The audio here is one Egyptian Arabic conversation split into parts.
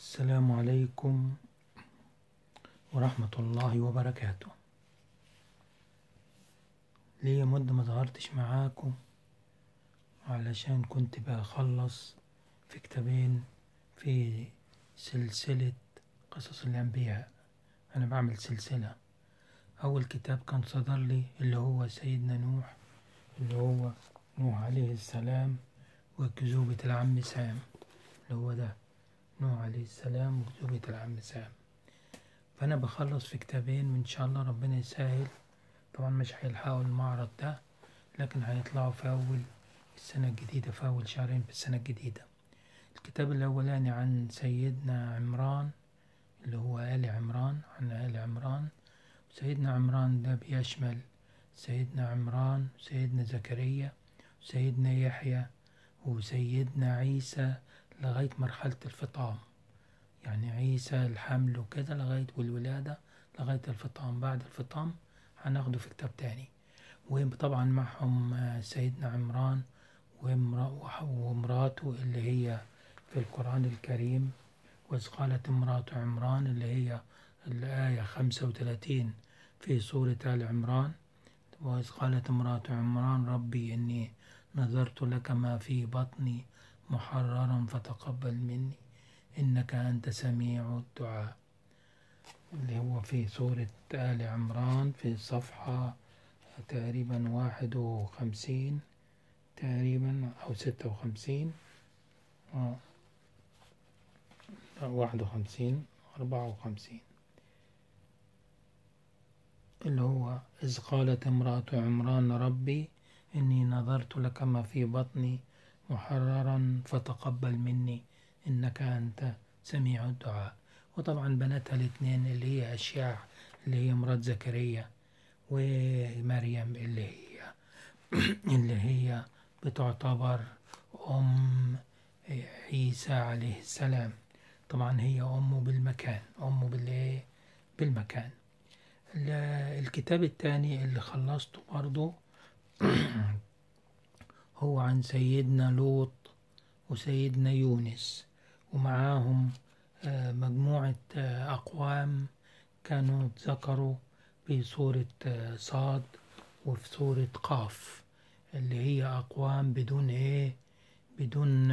السلام عليكم ورحمة الله وبركاته ليا مدة ما ظهرتش معاكم علشان كنت بخلص في كتابين في سلسلة قصص الأنبياء أنا بعمل سلسلة أول كتاب كان صدر لي اللي هو سيدنا نوح اللي هو نوح عليه السلام وكذوبة العم سام اللي هو ده نوح عليه السلام وكذوبة العم سام فأنا بخلص في كتابين وإن شاء الله ربنا يسهل طبعا مش هيلحقوا المعرض ده لكن هيطلعوا في أول السنة الجديدة في أول شهرين في السنة الجديدة الكتاب الأولاني عن سيدنا عمران اللي هو آل عمران عن آل عمران سيدنا عمران ده بيشمل سيدنا عمران وسيدنا زكريا وسيدنا يحيى وسيدنا عيسى لغاية مرحلة الفطام يعني عيسى الحمل وكده لغاية والولادة لغاية الفطام بعد الفطام هناخده في كتاب تاني وطبعا معهم سيدنا عمران ومراته اللي هي في القرآن الكريم وإذ قالت امرأة عمران اللي هي الآية خمسة وثلاثين في سورة آل عمران وإذ قالت امرأة عمران ربي إني نذرت لك ما في بطني محررا فتقبل مني إنك أنت سميع الدعاء اللي هو في سورة آل عمران في صفحة تقريبا واحد وخمسين تقريبا أو ستة وخمسين آه واحد وخمسين أربعة وخمسين اللي هو إذ قالت امرأة عمران ربي إني نظرت لك ما في بطني محررا فتقبل مني إنك أنت سميع الدعاء وطبعا بناتها الاثنين اللي هي أشياع اللي هي مرات زكريا ومريم اللي هي اللي هي بتعتبر أم عيسى عليه السلام طبعا هي أمه بالمكان أمه بالإيه بالمكان الكتاب الثاني اللي خلصته برضه هو عن سيدنا لوط وسيدنا يونس ومعاهم مجموعة أقوام كانوا ذكروا في سورة صاد وفي سورة قاف اللي هي أقوام بدون إيه بدون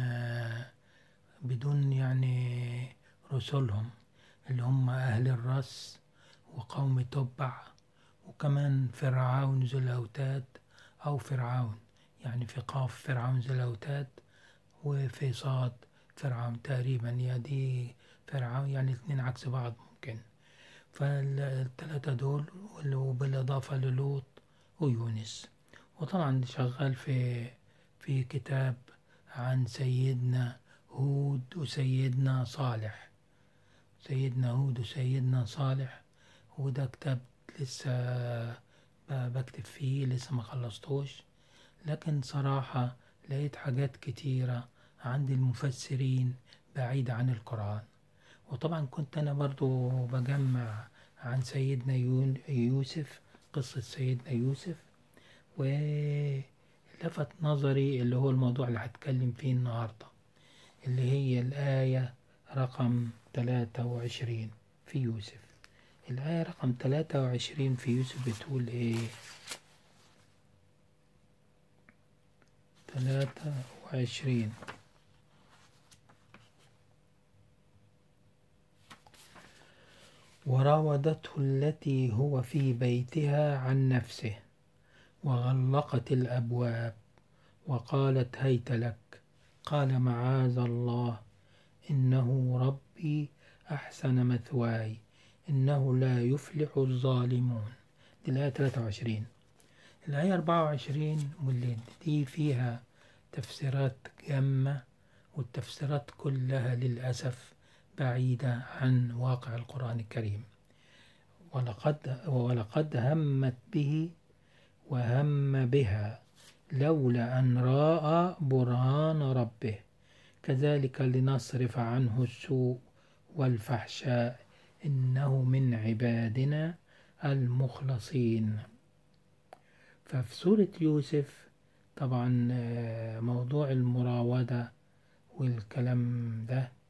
بدون يعني رسلهم اللي هم أهل الرس وقوم تبع وكمان فرعون ذو الأوتاد أو فرعون يعني في قاف فرعون ذو الأوتاد وفي صاد فرعون تقريبا يا دي فرعون يعني الاثنين عكس بعض ممكن فالثلاثة دول وبالإضافة للوط ويونس وطبعا شغال في في كتاب عن سيدنا هود وسيدنا صالح سيدنا هود وسيدنا صالح وده كتاب لسه بكتب فيه لسه ما خلصتوش لكن صراحة لقيت حاجات كتيرة عند المفسرين بعيدة عن القرآن وطبعا كنت أنا برضو بجمع عن سيدنا يوسف قصة سيدنا يوسف ولفت نظري اللي هو الموضوع اللي هتكلم فيه النهاردة اللي هي الآية رقم 23 في يوسف الآية رقم 23 في يوسف بتقول إيه ثلاثة وعشرين وراودته التي هو في بيتها عن نفسه وغلقت الأبواب وقالت هيت لك قال معاذ الله إنه ربي أحسن مثواي إنه لا يفلح الظالمون دي الآية 23 الآية 24 واللي دي فيها تفسيرات جامة والتفسيرات كلها للأسف بعيدة عن واقع القرآن الكريم ولقد, ولقد همت به وهم بها لولا أن راى برهان ربه كذلك لنصرف عنه السوء والفحشاء إنه من عبادنا المخلصين ففي سورة يوسف طبعا موضوع المراودة والكلام ده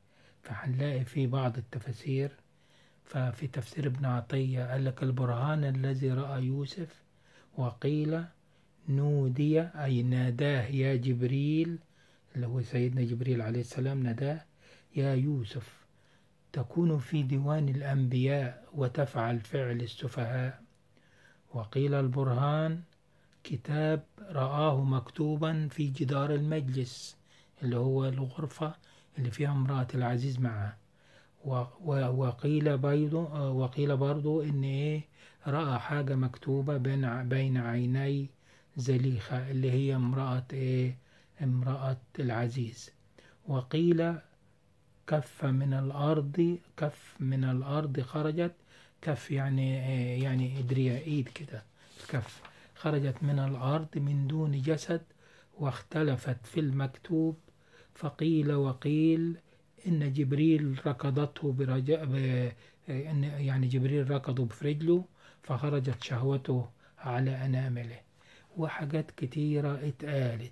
فهنلاقي في بعض التفاسير ففي تفسير ابن عطية قال لك البرهان الذي رأى يوسف وقيل نودي أي ناداه يا جبريل اللي هو سيدنا جبريل عليه السلام ناداه يا يوسف تكون في ديوان الأنبياء وتفعل فعل السفهاء وقيل البرهان كتاب رآه مكتوبا في جدار المجلس اللي هو الغرفة اللي فيها امرأة العزيز معه وقيل برضو وقيل برضو ان ايه رأى حاجة مكتوبة بين بين عيني زليخة اللي هي امرأة ايه امرأة العزيز وقيل كف من الأرض كف من الأرض خرجت كف يعني يعني إدرية إيد كده الكف خرجت من الأرض من دون جسد واختلفت في المكتوب فقيل وقيل إن جبريل ركضته برجاء إن يعني جبريل ركضه في رجله فخرجت شهوته على أنامله وحاجات كتيرة اتقالت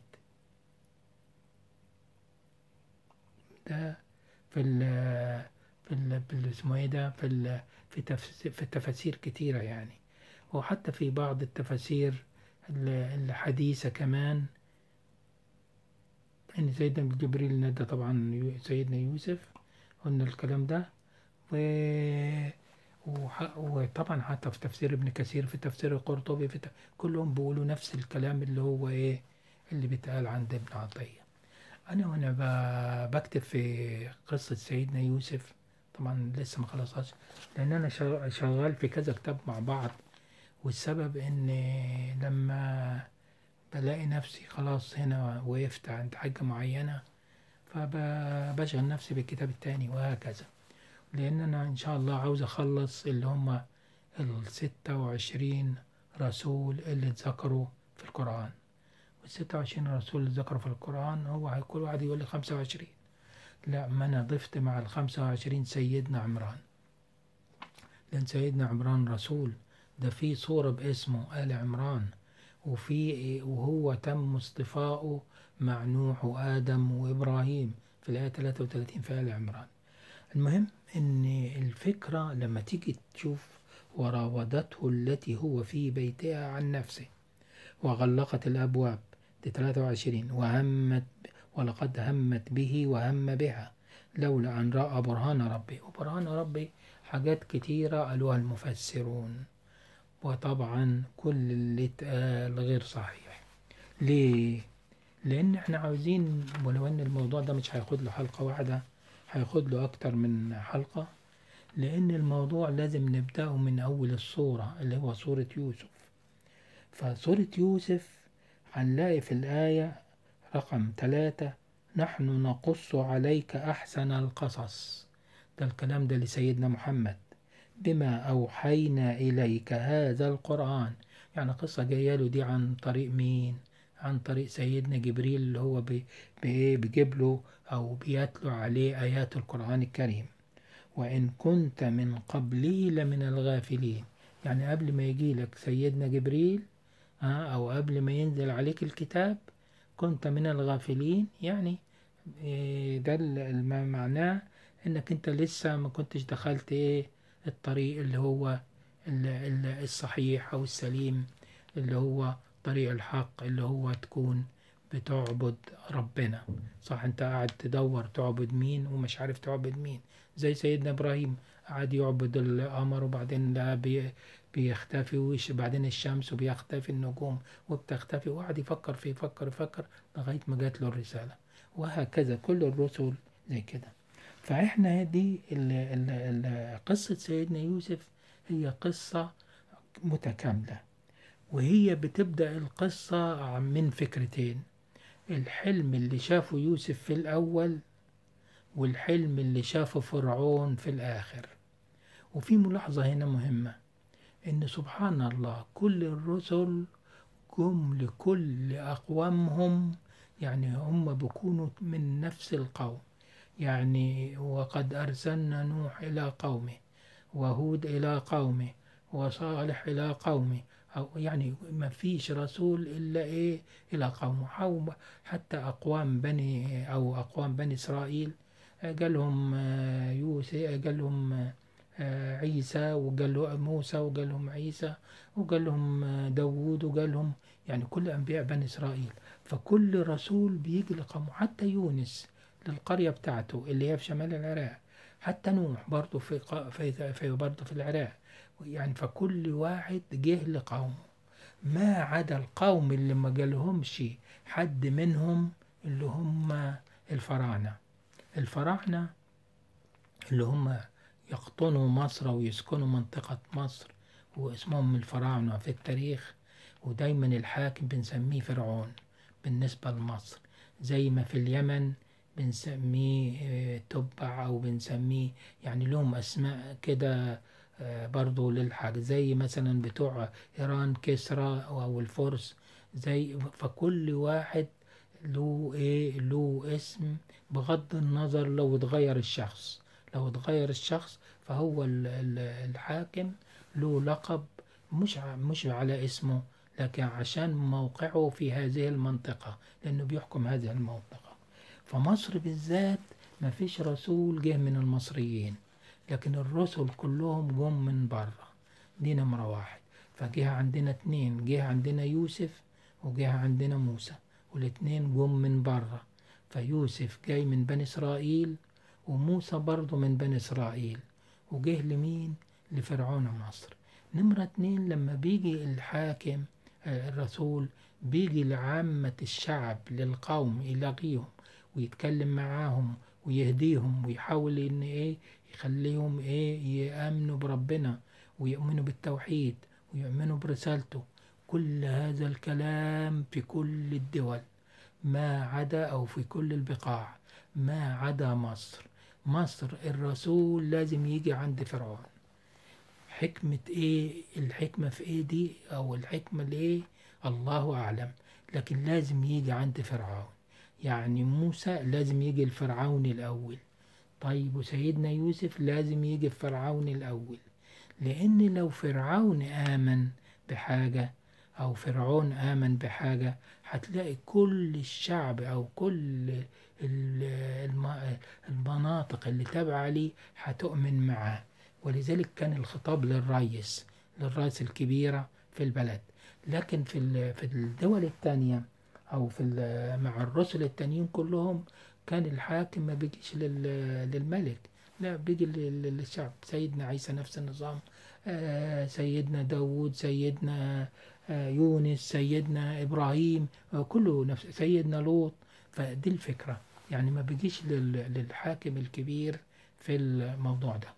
ده في ال في ال في اسمه ايه ده في ال في تفسير في تفاسير كتيرة يعني وحتى في بعض التفاسير الحديثة كمان ان سيدنا جبريل نادى طبعا سيدنا يوسف قلنا الكلام ده و وطبعا حتى في تفسير ابن كثير في تفسير القرطبي في ت... كلهم بيقولوا نفس الكلام اللي هو ايه اللي بيتقال عند ابن عطية انا وانا بكتب في قصة سيدنا يوسف طبعا لسه ما خلصهاش لان انا شغال في كذا كتاب مع بعض والسبب ان لما بلاقي نفسي خلاص هنا وقفت عند حاجة معينة فبشغل نفسي بالكتاب التاني وهكذا لأن أنا إن شاء الله عاوز أخلص اللي هم الستة وعشرين رسول اللي اتذكروا في القرآن والستة وعشرين رسول اللي اتذكروا في القرآن هو كل واحد يقول لي خمسة وعشرين لا ما أنا ضفت مع الخمسة وعشرين سيدنا عمران لأن سيدنا عمران رسول ده في صورة باسمه آل عمران وفي وهو تم اصطفاؤه مع نوح وآدم وإبراهيم في الآية 33 في آل عمران المهم ان الفكرة لما تيجي تشوف وراودته التي هو في بيتها عن نفسه وغلقت الأبواب دي 23 وهمت ولقد همت به وهم بها لولا أن رأى برهان ربي وبرهان ربي حاجات كتيرة قالوها المفسرون وطبعا كل اللي اتقال غير صحيح ليه؟ لأن احنا عاوزين ولو أن الموضوع ده مش هياخد له حلقة واحدة هياخد له أكتر من حلقة لأن الموضوع لازم نبدأه من أول الصورة اللي هو صورة يوسف فصورة يوسف هنلاقي في الآية رقم ثلاثة نحن نقص عليك أحسن القصص ده الكلام ده لسيدنا محمد بما أوحينا إليك هذا القرآن يعني قصة جاية له دي عن طريق مين عن طريق سيدنا جبريل اللي هو بيجيب له أو بيتلو عليه آيات القرآن الكريم وإن كنت من قبله لمن الغافلين يعني قبل ما يجي لك سيدنا جبريل أو قبل ما ينزل عليك الكتاب كنت من الغافلين يعني ده ما معناه انك انت لسه ما كنتش دخلت ايه الطريق اللي هو الصحيح او السليم اللي هو طريق الحق اللي هو تكون بتعبد ربنا صح انت قاعد تدور تعبد مين ومش عارف تعبد مين زي سيدنا ابراهيم قعد يعبد القمر وبعدين لا بي بيختفي وش بعدين الشمس وبيختفي النجوم وبتختفي وقعد يفكر في يفكر يفكر لغاية ما جات له الرسالة وهكذا كل الرسل زي كده فاحنا دي ال ال ال قصة سيدنا يوسف هي قصة متكاملة وهي بتبدأ القصة من فكرتين الحلم اللي شافه يوسف في الأول والحلم اللي شافه فرعون في الآخر وفي ملاحظة هنا مهمة إن سبحان الله كل الرسل جم لكل أقوامهم يعني هم بيكونوا من نفس القوم يعني وقد أرسلنا نوح إلى قومه وهود إلى قومه وصالح إلى قومه أو يعني ما فيش رسول إلا إيه إلى قومه حتى أقوام بني أو أقوام بني إسرائيل قال لهم آه، يوسف قال لهم آه، عيسى وقال له موسى وقال لهم عيسى وقال لهم آه، داوود وقال لهم يعني كل أنبياء بني إسرائيل فكل رسول بيجي لقومه حتى يونس للقرية بتاعته اللي هي في شمال العراق حتى نوح برضه في قا- في في برضه في العراق يعني فكل واحد جه لقومه ما عدا القوم اللي ما جالهمش حد منهم اللي هم الفراعنة الفراعنة اللي هم يقطنوا مصر ويسكنوا منطقة مصر واسمهم الفراعنة في التاريخ ودايما الحاكم بنسميه فرعون بالنسبة لمصر زي ما في اليمن بنسميه آه، تبع أو بنسميه يعني لهم أسماء كده آه، برضو للحاجة زي مثلا بتوع إيران كسرى أو الفرس زي فكل واحد له إيه له اسم بغض النظر لو اتغير الشخص لو اتغير الشخص فهو ال- ال- الحاكم له لقب مش ع- مش على اسمه لكن عشان موقعه في هذه المنطقة لأنه بيحكم هذه المنطقة فمصر بالذات ما فيش رسول جه من المصريين لكن الرسل كلهم جم من بره دي نمرة واحد فجه عندنا اتنين جه عندنا يوسف وجه عندنا موسى والاتنين جم من بره فيوسف جاي من بني إسرائيل وموسى برضه من بني إسرائيل وجه لمين لفرعون مصر نمرة اتنين لما بيجي الحاكم آه، الرسول بيجي لعامة الشعب للقوم يلاقيهم ويتكلم معاهم ويهديهم ويحاول ان ايه يخليهم ايه يامنوا بربنا ويؤمنوا بالتوحيد ويؤمنوا برسالته كل هذا الكلام في كل الدول ما عدا او في كل البقاع ما عدا مصر مصر الرسول لازم يجي عند فرعون حكمة ايه الحكمة في ايه دي او الحكمة ليه الله اعلم لكن لازم يجي عند فرعون يعني موسى لازم يجي الفرعون الاول طيب وسيدنا يوسف لازم يجي فرعون الاول لان لو فرعون امن بحاجة او فرعون امن بحاجة هتلاقي كل الشعب او كل ال- الم- المناطق اللي تابعة ليه هتؤمن معاه ولذلك كان الخطاب للرئيس للرئيس الكبيرة في البلد لكن في ال- في الدول التانية أو في ال- مع الرسل التانيين كلهم كان الحاكم ما بيجيش لل- للملك لا بيجي لل- للشعب سيدنا عيسى نفس النظام آه، سيدنا داود سيدنا آه، يونس سيدنا إبراهيم آه، كله نفس سيدنا لوط فدي الفكرة يعني ما بيجيش لل- للحاكم الكبير في الموضوع ده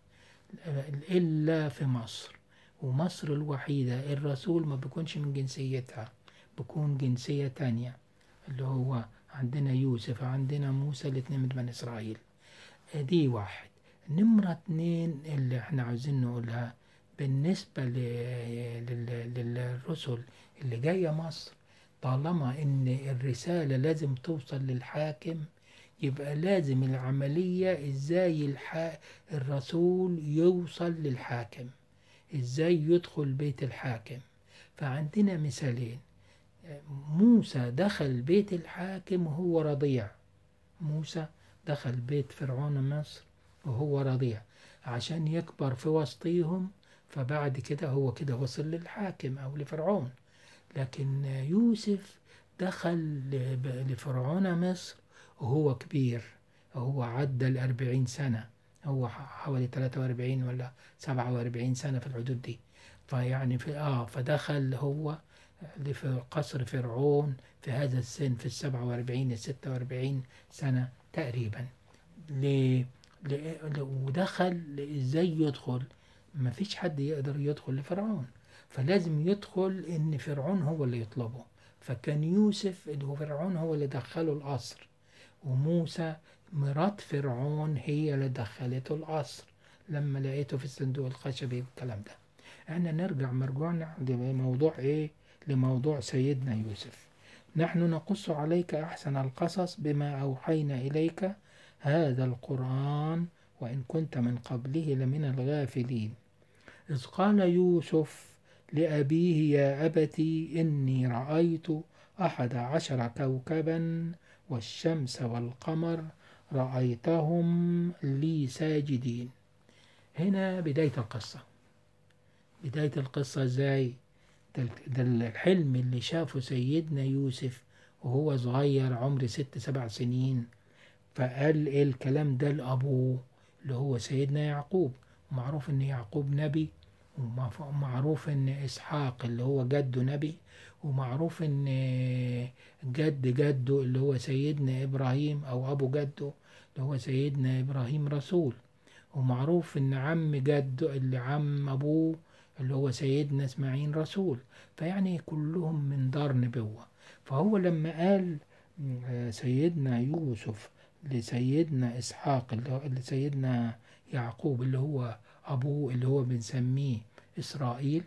إلا في مصر ومصر الوحيدة الرسول ما بيكونش من جنسيتها بيكون جنسية تانية اللي هو عندنا يوسف عندنا موسى الاتنين من بني إسرائيل دي واحد نمرة اتنين اللي احنا عاوزين نقولها بالنسبة ل- لل- للرسل اللي جاية مصر طالما ان الرسالة لازم توصل للحاكم يبقى لازم العملية ازاي الح... الرسول يوصل للحاكم ازاي يدخل بيت الحاكم فعندنا مثالين موسى دخل بيت الحاكم وهو رضيع موسى دخل بيت فرعون مصر وهو رضيع عشان يكبر في وسطيهم فبعد كده هو كده وصل للحاكم أو لفرعون لكن يوسف دخل ل- لفرعون مصر وهو كبير وهو عدى الأربعين سنة هو ح- حوالي 43 ولا 47 سنة في الحدود دي فيعني في آه فدخل هو لف- قصر فرعون في هذا السن في السبعة واربعين الستة واربعين سنة تقريبا ل... ل... ل... ودخل ازاي يدخل ما فيش حد يقدر يدخل لفرعون فلازم يدخل ان فرعون هو اللي يطلبه فكان يوسف اللي هو فرعون هو اللي دخله القصر وموسى مرات فرعون هي اللي دخلته القصر لما لقيته في الصندوق الخشبي والكلام ده احنا نرجع مرجوعنا لموضوع ايه لموضوع سيدنا يوسف نحن نقص عليك أحسن القصص بما أوحينا إليك هذا القرآن وإن كنت من قبله لمن الغافلين إذ قال يوسف لأبيه يا أبت إني رأيت أحد عشر كوكبا والشمس والقمر رأيتهم لي ساجدين هنا بداية القصة بداية القصة ازاي ده ده الحلم اللي شافه سيدنا يوسف وهو صغير عمر ست سبع سنين فقال ايه الكلام ده لأبوه اللي هو سيدنا يعقوب معروف ان يعقوب نبي ومعروف ان اسحاق اللي هو جده نبي ومعروف ان جد جده اللي هو سيدنا ابراهيم او ابو جده اللي هو سيدنا ابراهيم رسول ومعروف ان عم جده اللي عم ابوه اللي هو سيدنا اسماعيل رسول فيعني كلهم من دار نبوة فهو لما قال آه، سيدنا يوسف لسيدنا اسحاق اللي هو لسيدنا يعقوب اللي هو ابوه اللي هو بنسميه اسرائيل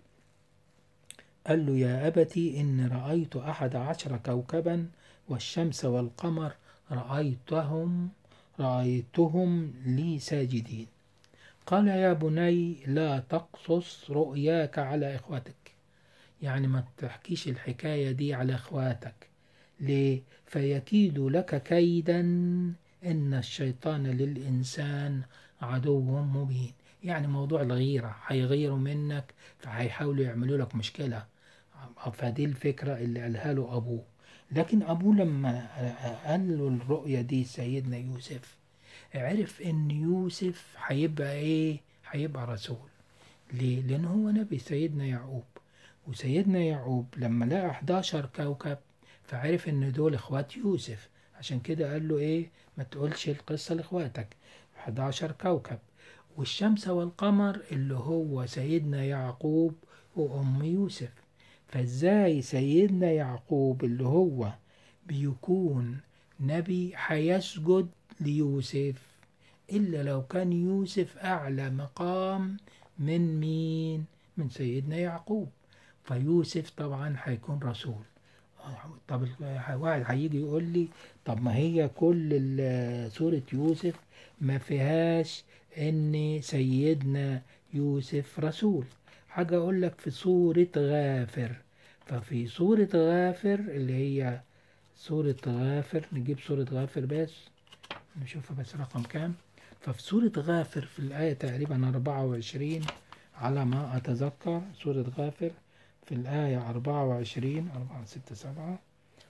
قال له يا أبتي إن رأيت أحد عشر كوكبا والشمس والقمر رأيتهم رأيتهم لي ساجدين قال يا بني لا تقصص رؤياك على إخوتك يعني ما تحكيش الحكاية دي على إخواتك ليه فيكيد لك كيدا إن الشيطان للإنسان عدو مبين يعني موضوع الغيرة هيغيروا منك فهيحاولوا يعملوا لك مشكلة فدي الفكرة اللي قالها له أبوه لكن أبوه لما قال له الرؤية دي سيدنا يوسف عرف إن يوسف هيبقى إيه؟ هيبقى رسول ليه؟ لأن هو نبي سيدنا يعقوب وسيدنا يعقوب لما لقى 11 كوكب فعرف إن دول إخوات يوسف عشان كده قال له إيه؟ ما تقولش القصة لإخواتك 11 كوكب والشمس والقمر اللي هو سيدنا يعقوب وأم يوسف فازاي سيدنا يعقوب اللي هو بيكون نبي هيسجد ليوسف إلا لو كان يوسف أعلى مقام من مين؟ من سيدنا يعقوب فيوسف طبعا هيكون رسول طب واحد هيجي يقول لي طب ما هي كل ال- سورة يوسف ما فيهاش ان سيدنا يوسف رسول حاجة اقول لك في سورة غافر ففي سورة غافر اللي هي سورة غافر نجيب سورة غافر بس نشوفها بس رقم كام ففي سورة غافر في الآية تقريبا 24 على ما أتذكر سورة غافر في الآية 24 4 6 7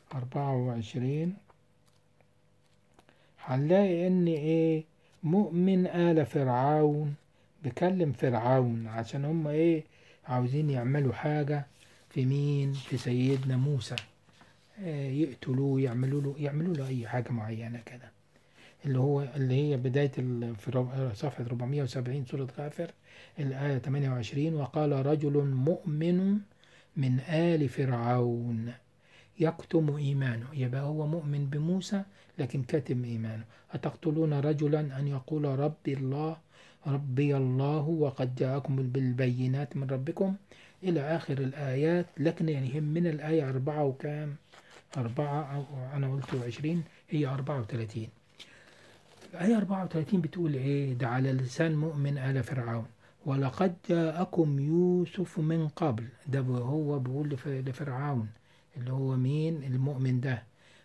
24 هنلاقي إن إيه مؤمن آل فرعون بكلم فرعون عشان هم إيه عاوزين يعملوا حاجة في مين في سيدنا موسى آه، يقتلوه يعملوا له يعملوا له أي حاجة معينة كده اللي هو اللي هي بداية ال- في رب- صفحة 470 سورة غافر الآية 28 وقال رجل مؤمن من آل فرعون يكتم إيمانه يبقى هو مؤمن بموسى لكن كاتم إيمانه أتقتلون رجلا أن يقول ربي الله ربي الله وقد جاءكم بالبينات من ربكم إلى آخر الآيات لكن يعني يهمنا الآية أربعة وكام أربعة أو أنا قلت عشرين هي أربعة وثلاثين الآية 34 بتقول إيه ده على لسان مؤمن آل فرعون ولقد جاءكم يوسف من قبل ده هو بيقول لف- لفرعون اللي هو مين المؤمن ده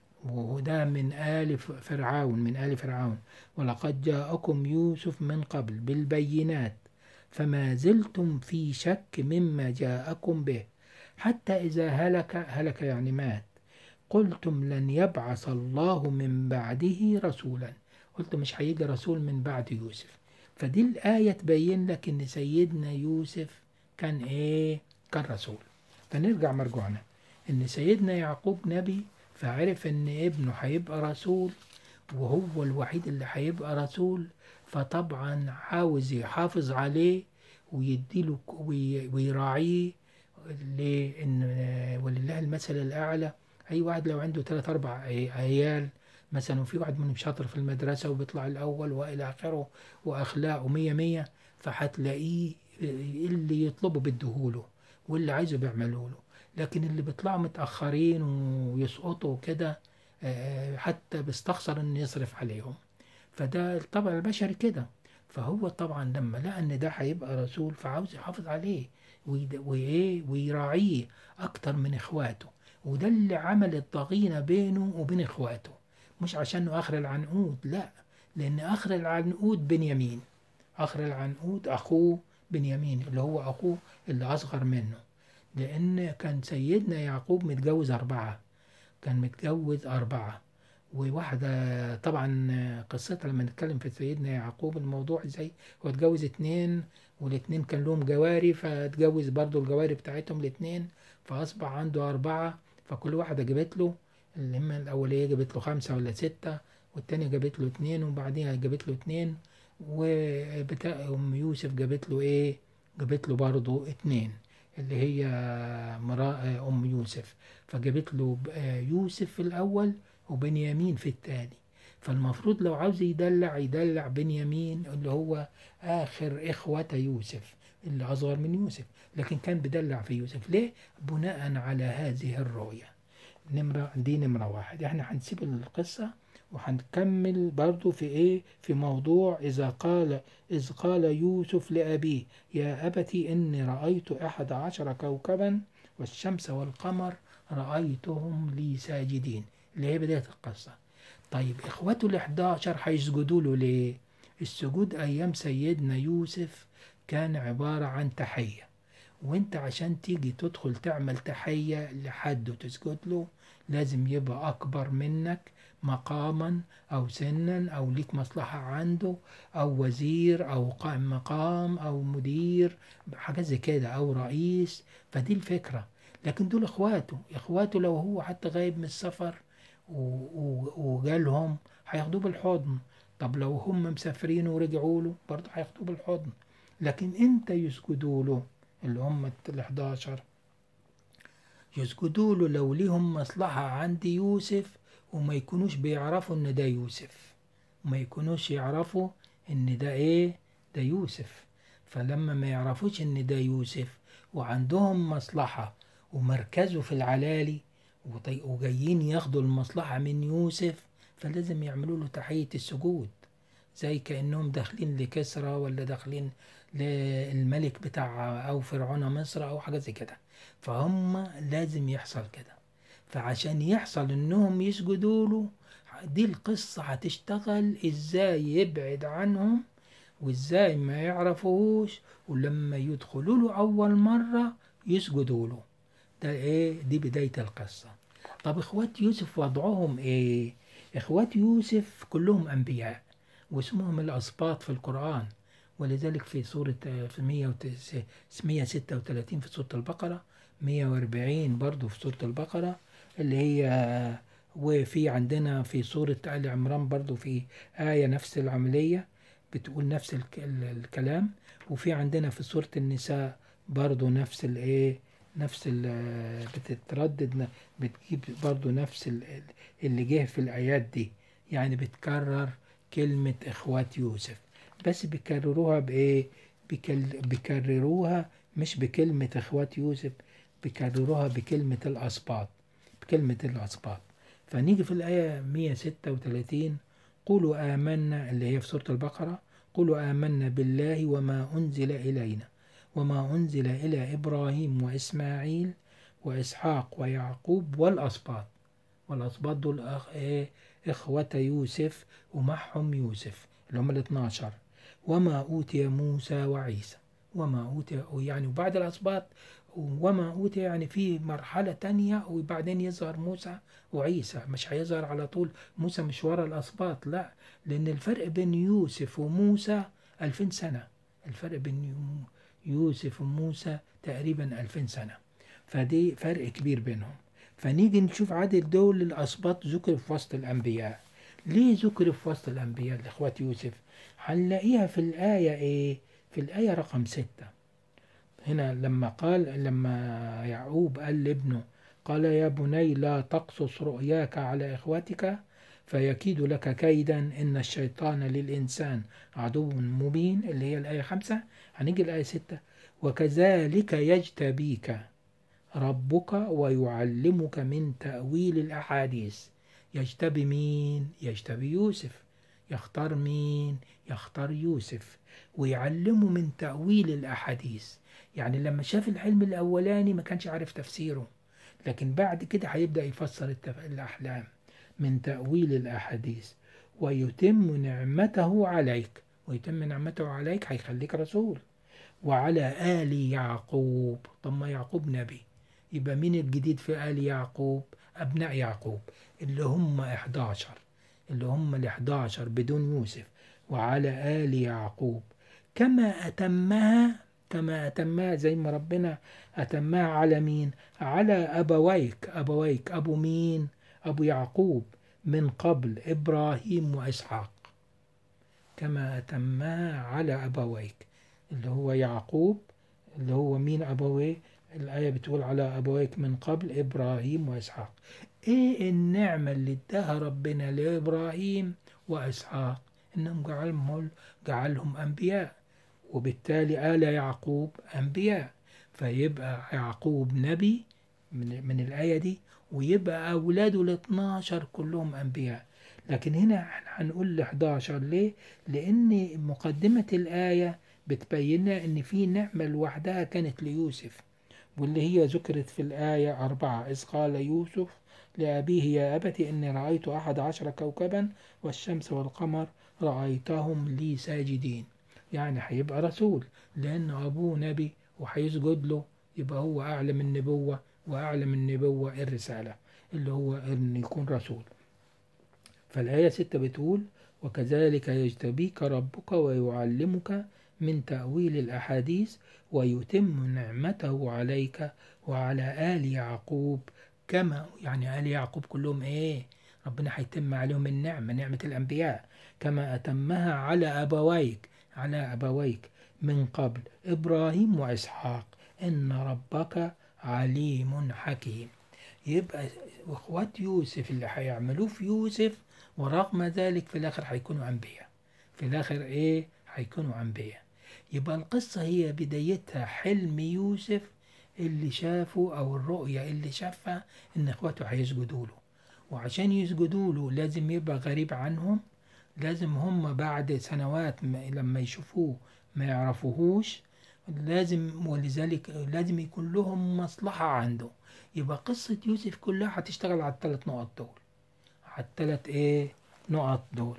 وده من آل ف- فرعون من آل فرعون ولقد جاءكم يوسف من قبل بالبينات فما زلتم في شك مما جاءكم به حتى إذا هلك هلك يعني مات قلتم لن يبعث الله من بعده رسولا قلت مش هيجي رسول من بعد يوسف فدي الآية تبين لك إن سيدنا يوسف كان إيه؟ كان رسول فنرجع مرجوعنا إن سيدنا يعقوب نبي فعرف إن ابنه هيبقى رسول وهو الوحيد اللي هيبقى رسول فطبعا عاوز يحافظ عليه ويديله ك- وي- ويراعيه لأن ولله المثل الأعلى أي واحد لو عنده ثلاث أربع عي- عيال مثلا وفي واحد منهم شاطر في المدرسة وبيطلع الأول وإلى آخره وأخلاقه مية مية فهتلاقيه اللي يطلبه بيديهوله واللي عايزه بيعملوا له لكن اللي بيطلعوا متأخرين ويسقطوا كده آه، حتى بيستخسر إنه يصرف عليهم فده الطبع البشري كده فهو طبعا لما لقى ان ده هيبقى رسول فعاوز يحافظ عليه ويد- وايه ويراعيه اكتر من اخواته وده اللي عمل الضغينه بينه وبين اخواته مش عشانه اخر العنقود لا لأن آخر العنقود بنيامين آخر العنقود أخوه بنيامين اللي هو أخوه اللي أصغر منه لأن كان سيدنا يعقوب متجوز أربعة كان متجوز أربعة وواحدة طبعا قصتها لما نتكلم في سيدنا يعقوب الموضوع ازاي هو اتجوز اتنين والاتنين كان لهم جواري فاتجوز برضو الجواري بتاعتهم الاتنين فأصبح عنده أربعة فكل واحدة جابت له اللي هم الأولية جابت له خمسة ولا ستة والتانية جابت له اتنين وبعديها جابت له اتنين وبتاع أم يوسف جابت له إيه؟ جابت له برضه اتنين اللي هي مرا أم يوسف فجابت له يوسف في الأول وبنيامين في التاني فالمفروض لو عاوز يدلع يدلع بنيامين اللي هو آخر إخوة يوسف اللي أصغر من يوسف لكن كان بدلع في يوسف ليه؟ بناء على هذه الرؤية نمرة دي نمرة واحد احنا هنسيب القصة وهنكمل برضو في ايه في موضوع اذا قال اذ قال يوسف لابيه يا ابتي اني رايت احد عشر كوكبا والشمس والقمر رايتهم لي ساجدين اللي هي بدايه القصه طيب اخوته ال11 هيسجدوا له ليه السجود ايام سيدنا يوسف كان عباره عن تحيه وانت عشان تيجي تدخل تعمل تحيه لحد وتسجد له لازم يبقى اكبر منك مقاما أو سنا أو ليك مصلحة عنده أو وزير أو قائم مقام أو مدير حاجات زي كده أو رئيس فدي الفكرة لكن دول إخواته إخواته لو هو حتى غايب من السفر وجالهم هياخدوه بالحضن طب لو هم مسافرين ورجعوا له برضه هياخدوه بالحضن لكن انت يسجدوا له اللي هم ال 11 يسجدوا له لو ليهم مصلحة عند يوسف وما يكونوش بيعرفوا ان ده يوسف وما يكونوش يعرفوا ان ده ايه ده يوسف فلما ما يعرفوش ان ده يوسف وعندهم مصلحة ومركزه في العلالي وجايين ياخدوا المصلحة من يوسف فلازم يعملوا له تحية السجود زي كأنهم داخلين لكسرى ولا داخلين للملك بتاع أو فرعون مصر أو حاجة زي كده فهم لازم يحصل كده فعشان يحصل انهم يسجدوا له دي القصة هتشتغل ازاي يبعد عنهم وازاي ما يعرفوهوش ولما يدخلوا له اول مرة يسجدوا له ده ايه دي بداية القصة طب اخوات يوسف وضعهم ايه اخوات يوسف كلهم انبياء واسمهم الاسباط في القرآن ولذلك في سورة في 136 في سورة البقرة 140 برضو في سورة البقرة اللي هي وفي عندنا في سورة آل عمران برضو في آية نفس العملية بتقول نفس الكلام وفي عندنا في سورة النساء برضو نفس الايه نفس بتتردد بتجيب برضو نفس اللي جه في الآيات دي يعني بتكرر كلمة إخوات يوسف بس بيكرروها بإيه بيكرروها مش بكلمة إخوات يوسف بيكرروها بكلمة الأسباط بكلمة الأسباط فنيجي في الآية 136 قولوا آمنا اللي هي في سورة البقرة قولوا آمنا بالله وما أنزل إلينا وما أنزل إلى إبراهيم وإسماعيل وإسحاق ويعقوب والأسباط والأسباط دول أخ... إيه إخوة يوسف ومعهم يوسف اللي هم ال 12 وما أوتي موسى وعيسى وما أوتي يعني وبعد الأسباط وما أوتي يعني في مرحلة تانية وبعدين يظهر موسى وعيسى مش هيظهر على طول موسى مش ورا الأسباط لا لأن الفرق بين يوسف وموسى ألفين سنة الفرق بين يوسف وموسى تقريبا ألفين سنة فدي فرق كبير بينهم فنيجي نشوف عدد دول الأسباط ذكر في وسط الأنبياء ليه ذكر في وسط الأنبياء لإخوات يوسف هنلاقيها في الآية إيه في الآية رقم ستة هنا لما قال لما يعقوب قال لابنه قال يا بني لا تقصص رؤياك على إخوتك فيكيد لك كيدا إن الشيطان للإنسان عدو مبين اللي هي الآية خمسة هنيجي الآية ستة وكذلك يجتبيك ربك ويعلمك من تأويل الأحاديث يجتبي مين؟ يجتبي يوسف يختار مين؟ يختار يوسف ويعلمه من تأويل الأحاديث يعني لما شاف الحلم الأولاني ما كانش عارف تفسيره لكن بعد كده هيبدأ يفسر الأحلام من تأويل الأحاديث ويتم نعمته عليك ويتم نعمته عليك هيخليك رسول وعلى آل يعقوب طب ما يعقوب نبي يبقى مين الجديد في آل يعقوب أبناء يعقوب اللي هم 11 اللي هم ال 11 بدون يوسف وعلى آل يعقوب كما أتمها كما أتمها زي ما ربنا أتمها على مين على أبويك أبويك أبو مين أبو يعقوب من قبل إبراهيم وإسحاق كما أتمها على أبويك اللي هو يعقوب اللي هو مين أبويه الآية بتقول على أبويك من قبل إبراهيم وإسحاق إيه النعمة اللي اداها ربنا لإبراهيم وإسحاق إنهم جعلهم جعلهم أنبياء وبالتالي آل يعقوب أنبياء فيبقى يعقوب نبي من, من الآية دي ويبقى أولاده ال 12 كلهم أنبياء لكن هنا احنا هنقول ال 11 ليه؟ لأن مقدمة الآية بتبين لنا إن في نعمة لوحدها كانت ليوسف واللي هي ذكرت في الآية أربعة إذ قال يوسف لأبيه يا أبت إني رأيت أحد عشر كوكبا والشمس والقمر رأيتهم لي ساجدين يعني هيبقى رسول لأن أبوه نبي وهيسجد له يبقى هو أعلى من النبوة وأعلى من النبوة الرسالة اللي هو إن يكون رسول فالآية ستة بتقول وكذلك يجتبيك ربك ويعلمك من تأويل الأحاديث ويتم نعمته عليك وعلى آل يعقوب كما يعني آل يعقوب كلهم إيه ربنا هيتم عليهم النعمة نعمة الأنبياء كما أتمها على أبويك على أبويك من قبل إبراهيم وإسحاق إن ربك عليم حكيم يبقى اخوات يوسف اللي هيعملوه في يوسف ورغم ذلك في الاخر هيكونوا انبياء في الاخر ايه هيكونوا انبياء يبقى القصة هي بدايتها حلم يوسف اللي شافه او الرؤية اللي شافها ان اخواته هيسجدوا له وعشان يسجدوا له لازم يبقى غريب عنهم لازم هم بعد سنوات لما يشوفوه ما يعرفوهوش لازم ولذلك لازم يكون لهم مصلحة عنده يبقى قصة يوسف كلها هتشتغل على الثلاث نقط دول على الثلاث ايه نقط دول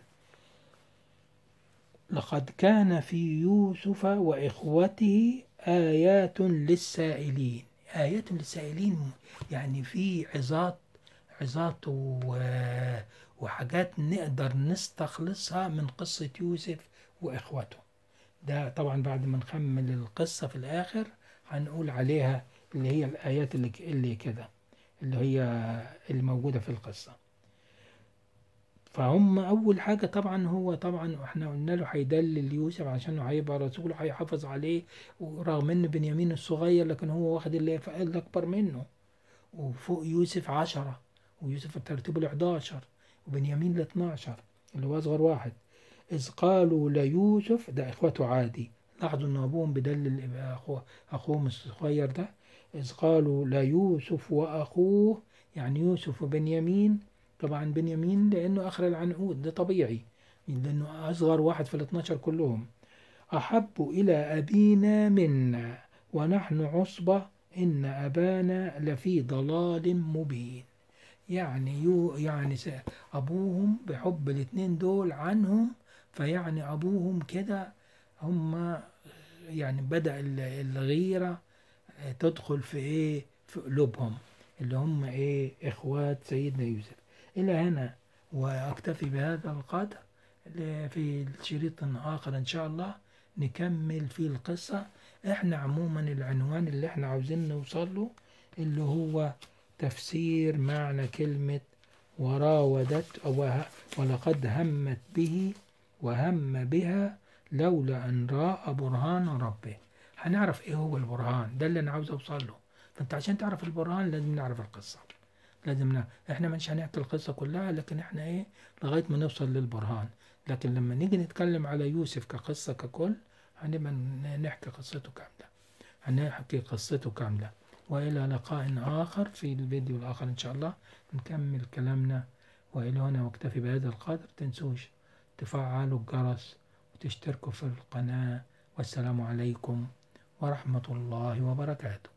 لقد كان في يوسف وإخوته آيات للسائلين آيات للسائلين يعني في عظات عظات وحاجات نقدر نستخلصها من قصة يوسف وإخوته ده طبعا بعد ما نكمل القصة في الآخر هنقول عليها اللي هي الآيات اللي, اللي كده اللي هي اللي موجودة في القصة فهم أول حاجة طبعا هو طبعا احنا قلنا له هيدلل يوسف عشان هيبقى رسول هيحافظ عليه ورغم ان بنيامين الصغير لكن هو واخد اللي الأكبر منه وفوق يوسف عشرة ويوسف ترتيبه ال 11 وبنيامين ال 12 اللي هو أصغر واحد إذ قالوا ليوسف ده إخوته عادي لاحظوا إن أبوهم بدلل أخوه أخوهم الصغير ده إذ قالوا ليوسف وأخوه يعني يوسف وبنيامين طبعا بنيامين لأنه آخر العنقود ده طبيعي لأنه أصغر واحد في ال 12 كلهم أحب إلى أبينا منا ونحن عصبة إن أبانا لفي ضلال مبين يعني يو يعني أبوهم بحب الاتنين دول عنهم فيعني أبوهم كده هم يعني بدأ الغيرة تدخل في إيه في قلوبهم اللي هم إيه إخوات سيدنا يوسف إلى هنا وأكتفي بهذا القدر في شريط آخر إن شاء الله نكمل فيه القصة إحنا عموما العنوان اللي إحنا عاوزين نوصل له اللي هو تفسير معنى كلمة وراودت أو ولقد همت به وهم بها لولا أن رأى برهان ربه هنعرف إيه هو البرهان ده اللي أنا عاوز أوصل له فأنت عشان تعرف البرهان لازم نعرف القصة لازم نعرف. إحنا مش هنحكي القصة كلها لكن إحنا إيه لغاية ما نوصل للبرهان لكن لما نيجي نتكلم على يوسف كقصة ككل هنبقى نحكي قصته كاملة هنحكي قصته كاملة وإلى لقاء آخر في الفيديو الآخر إن شاء الله نكمل كلامنا وإلى هنا واكتفي بهذا القدر تنسوش تفعلوا الجرس وتشتركوا في القناة والسلام عليكم ورحمة الله وبركاته